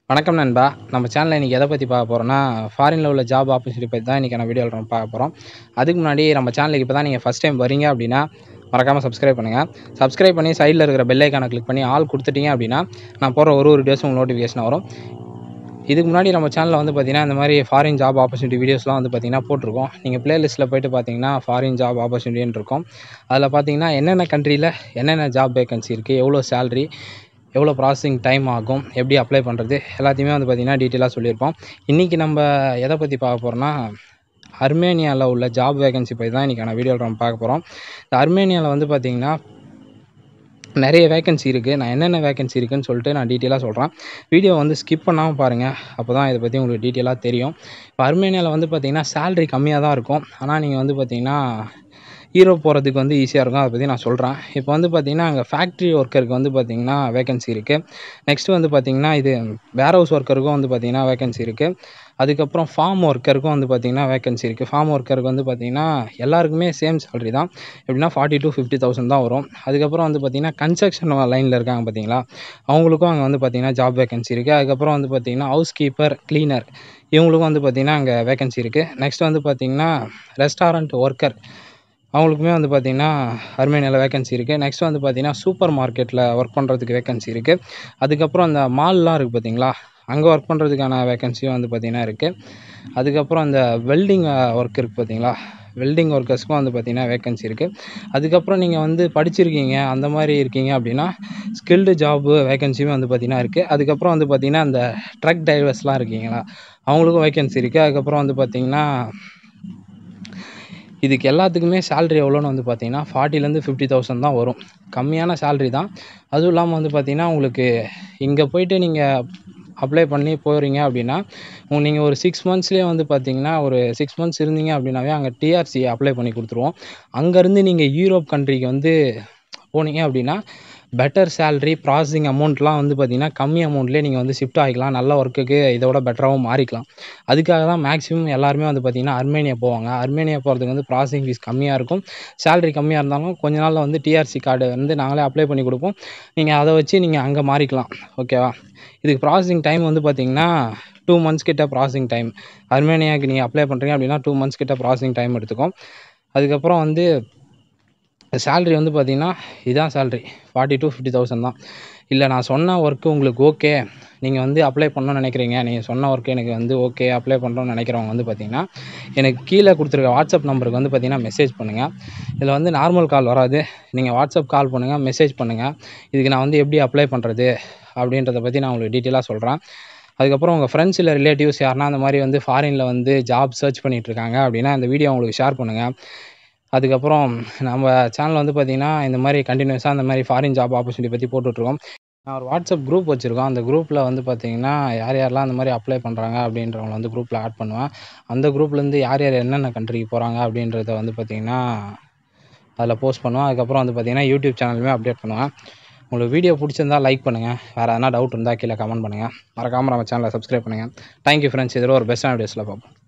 வணக்கம் நண்பா நம்ம சேனலில் இன்றைக்கி எதை பற்றி பார்க்க போகிறோம்னா ஃபாரினில் உள்ள ஜாப் ஆப்பர்ச்சுனிட்டி பற்றி தான் இன்றைக்கி நம்ம வீடியோவில் நம்ம பார்க்க போகிறோம் அதுக்கு முன்னாடி நம்ம சேனலுக்கு இப்போ தான் நீங்கள் ஃபஸ்ட் டைம் வரீங்க அப்படின்னா மறக்காமல் சப்ஸ்கிரைப் பண்ணுங்கள் சப்ஸ்கிரைப் பண்ணி சைடில் இருக்கிற பெல் ஐக்கானை கிளிக் பண்ணி ஆல் கொடுத்துட்டீங்க அப்படின்னா நான் போகிற ஒரு ஒரு வீடியோஸும் உங்களுக்கு நோட்டிஃபிகேஷன் வரும் இதுக்கு முன்னாடி நம்ம சேனலில் வந்து பார்த்தீங்கன்னா இந்த மாதிரி ஃபாரின் ஜாப் ஆப்பர்ச்சுனிட்டி வீடியோஸ்லாம் வந்து பார்த்தீங்கன்னா போட்டிருக்கோம் நீங்கள் ப்ளேலிஸ்ட்டில் போயிட்டு பார்த்தீங்கன்னா ஃபாரின் ஜாப் ஆப்பர்ச்சுனிட்டின்னு இருக்கும் அதில் பார்த்தீங்கன்னா என்னென்ன கண்ட்ரியில் என்னென்ன ஜாப் வேகன்சி இருக்குது எவ்வளோ சேலரி எவ்வளோ ப்ராசஸிங் டைம் ஆகும் எப்படி அப்ளை பண்ணுறது எல்லாத்தையுமே வந்து பார்த்திங்கன்னா டீட்டெயிலாக சொல்லியிருப்போம் இன்றைக்கி நம்ம எதை பற்றி பார்க்க போகிறோம்னா அர்மேனியாவில் உள்ள ஜாப் வேகன்சி பற்றி தான் இன்றைக்கான வீடியோவில் நம்ம பார்க்க போகிறோம் இந்த அர்மேனியாவில் வந்து பார்த்திங்கன்னா நிறைய வேகன்சி இருக்குது நான் என்னென்ன வேகன்சி இருக்குதுன்னு சொல்லிட்டு நான் டீட்டெயிலாக சொல்கிறேன் வீடியோ வந்து ஸ்கிப் பண்ணாமல் பாருங்கள் அப்போ தான் இதை பற்றி உங்களுக்கு டீட்டெயிலாக தெரியும் இப்போ அர்மேனியாவில் வந்து பார்த்திங்கன்னா சேலரி கம்மியாக தான் இருக்கும் ஆனால் நீங்கள் வந்து பார்த்திங்கன்னா ஈரோப் போகிறதுக்கு வந்து ஈஸியாக இருக்கும் அதை பற்றி நான் சொல்கிறேன் இப்போ வந்து பார்த்திங்கன்னா அங்கே ஃபேக்ட்ரி ஒர்க்கருக்கு வந்து பார்த்திங்கன்னா வேகன்சி இருக்குது நெக்ஸ்ட்டு வந்து பார்த்திங்கன்னா இது வேர் ஹவுஸ் ஒர்க்கருக்கும் வந்து பார்த்திங்கன்னா வேகன்சி இருக்குது அதுக்கப்புறம் ஃபார்ம் ஒர்க்கருக்கும் வந்து பார்த்திங்கன்னா வேகன்சி இருக்குது ஃபார்ம் ஒர்க்கருக்கு வந்து பார்த்திங்கன்னா எல்லாருக்குமே சேம் சேலரி தான் எப்படின்னா ஃபார்ட்டி டு ஃபிஃப்டி தௌசண்ட் தான் வரும் அதுக்கப்புறம் வந்து பார்த்திங்கன்னா கன்ஸ்ட்ரக்ஷன் லைனில் இருக்காங்க பார்த்தீங்களா அவங்களுக்கும் அங்கே வந்து பார்த்திங்கன்னா ஜாப் வேகன்சி இருக்குது அதுக்கப்புறம் வந்து பார்த்திங்கன்னா ஹவுஸ் கீப்பர் க்ளீனர் இவங்களுக்கும் வந்து பார்த்திங்கன்னா அங்கே வேகன்சி இருக்குது நெக்ஸ்ட் வந்து பார்த்திங்கன்னா ரெஸ்டாரண்ட் ஒர்க்கர் அவங்களுக்குமே வந்து பார்த்திங்கன்னா அர்மேனியாவில் வேகன்சி இருக்குது நெக்ஸ்ட் வந்து பார்த்திங்கன்னா சூப்பர் மார்க்கெட்டில் ஒர்க் பண்ணுறதுக்கு வேகன்சி இருக்குது அதுக்கப்புறம் அந்த மால்லாம் இருக்குது பார்த்தீங்களா அங்கே ஒர்க் பண்ணுறதுக்கான வேகன்சியும் வந்து பார்த்திங்கன்னா இருக்குது அதுக்கப்புறம் அந்த வெல்டிங் ஒர்க் இருக்குது பார்த்தீங்களா வெல்டிங் ஒர்க்கர்ஸ்க்கும் வந்து பார்த்திங்கன்னா வேகன்சி இருக்குது அதுக்கப்புறம் நீங்கள் வந்து படிச்சிருக்கீங்க அந்த மாதிரி இருக்கீங்க அப்படின்னா ஸ்கில்டு ஜாப்பு வேகன்சியும் வந்து பார்த்திங்கன்னா இருக்குது அதுக்கப்புறம் வந்து பார்த்திங்கன்னா அந்த ட்ரக் டிரைவர்ஸ்லாம் இருக்கீங்களா அவங்களுக்கும் வேகன்சி இருக்குது அதுக்கப்புறம் வந்து பார்த்திங்கன்னா இதுக்கு எல்லாத்துக்குமே சேல்ரி எவ்வளோன்னு வந்து பார்த்தீங்கன்னா ஃபார்ட்டிலேருந்து ஃபிஃப்டி தௌசண்ட் தான் வரும் கம்மியான சேல்ரி தான் அதுவும் இல்லாமல் வந்து பார்த்தீங்கன்னா உங்களுக்கு இங்கே போயிட்டு நீங்கள் அப்ளை பண்ணி போகிறீங்க அப்படின்னா நீங்கள் ஒரு சிக்ஸ் மந்த்ஸ்லேயே வந்து பார்த்தீங்கன்னா ஒரு சிக்ஸ் மந்த்ஸ் இருந்தீங்க அப்படின்னாவே அங்கே டிஆர்சி அப்ளை பண்ணி கொடுத்துருவோம் அங்கேருந்து நீங்கள் யூரோப் கண்ட்ரிக்கு வந்து போனீங்க அப்படின்னா பெட்டர் சேல்ரி ப்ராசஸிங் அமௌண்ட்லாம் வந்து பார்த்திங்கன்னா கம்மி அமௌண்ட்லேயே நீங்கள் வந்து ஷிஃப்ட் ஆகிக்கலாம் நல்ல ஒர்க்குக்கு இதோட பெட்டராகவும் மாறிக்கலாம் அதுக்காக தான் மேக்ஸிமம் எல்லாருமே வந்து பார்த்திங்கன்னா அர்மேனியா போவாங்க அர்மேனியா போகிறதுக்கு வந்து ப்ராசஸிங் ஃபீஸ் கம்மியாக இருக்கும் சேலரி கம்மியாக இருந்தாலும் கொஞ்ச நாளில் வந்து டிஆர்சி கார்டு வந்து நாங்களே அப்ளை பண்ணி கொடுப்போம் நீங்கள் அதை வச்சு நீங்கள் அங்கே மாறிக்கலாம் ஓகேவா இதுக்கு ப்ராசஸிங் டைம் வந்து பார்த்திங்கன்னா டூ மந்த்ஸ் கிட்ட ப்ராசஸிங் டைம் அர்மேனியாவுக்கு நீங்கள் அப்ளை பண்ணுறீங்க அப்படின்னா டூ மந்த்ஸ் கிட்ட ப்ராசஸிங் டைம் எடுத்துக்கும் அதுக்கப்புறம் வந்து சேல்ரி வந்து பார்த்திங்கன்னா இதான் salary forty to fifty thousand தான் இல்லை நான் சொன்ன ஒர்க்கு உங்களுக்கு ஓகே நீங்கள் வந்து அப்ளை பண்ணணும்னு நினைக்கிறீங்க நீங்கள் சொன்ன ஒர்க்கு எனக்கு வந்து ஓகே அப்ளை பண்ணுறோன்னு நினைக்கிறவங்க வந்து பார்த்திங்கன்னா எனக்கு கீழே கொடுத்துருக்க வாட்ஸ்அப் நம்பருக்கு வந்து பார்த்திங்கன்னா மெசேஜ் பண்ணுங்கள் இதில் வந்து நார்மல் கால் வராது நீங்கள் வாட்ஸ்அப் கால் பண்ணுங்கள் மெசேஜ் பண்ணுங்கள் இதுக்கு நான் வந்து எப்படி அப்ளை பண்ணுறது அப்படின்றத பற்றி நான் உங்களுக்கு டீட்டெயிலாக சொல்கிறேன் அதுக்கப்புறம் உங்கள் ஃப்ரெண்ட்ஸ் இல்லை ரிலேட்டிவ்ஸ் யாருனா அந்த மாதிரி வந்து ஃபாரினில் வந்து ஜாப் சர்ச் பண்ணிகிட்ருக்காங்க அப்படின்னா இந்த வீடியோ உங்களுக்கு ஷேர் பண்ணுங்கள் அதுக்கப்புறம் நம்ம சேனல் வந்து பார்த்திங்கன்னா இந்த மாதிரி கண்டினியூஸாக அந்த மாதிரி ஃபாரின் ஜாப் ஆப்பர்ச்சுனிட்டி பற்றி போட்டுட்ருக்கோம் நான் ஒரு வாட்ஸ்அப் குரூப் வச்சுருக்கோம் அந்த குரூப்பில் வந்து பார்த்திங்கன்னா யார் யாரெல்லாம் அந்த மாதிரி அப்ளை பண்ணுறாங்க அப்படின்றவங்க வந்து குரூப்பில் ஆட் பண்ணுவேன் அந்த குரூப்லேருந்து யார் யார் என்னென்ன கண்ட்ரிக்கு போகிறாங்க அப்படின்றத வந்து பார்த்திங்கன்னா அதில் போஸ்ட் பண்ணுவேன் அதுக்கப்புறம் வந்து பார்த்திங்கன்னா யூடியூப் சேனலுமே அப்டேட் பண்ணுவேன் உங்களுக்கு வீடியோ பிடிச்சிருந்தா லைக் பண்ணுங்கள் வேறு எதனா டவுட் இருந்தால் கீழே கமெண்ட் பண்ணுங்கள் மறக்காமல் நம்ம சேனலை சப்ஸ்கிரைப் பண்ணுங்கள் தேங்க்யூ ஃப்ரெண்ட்ஸ் இதில் ஒரு பெஸ்ட்டான வீடியோஸில் பார்ப்போம்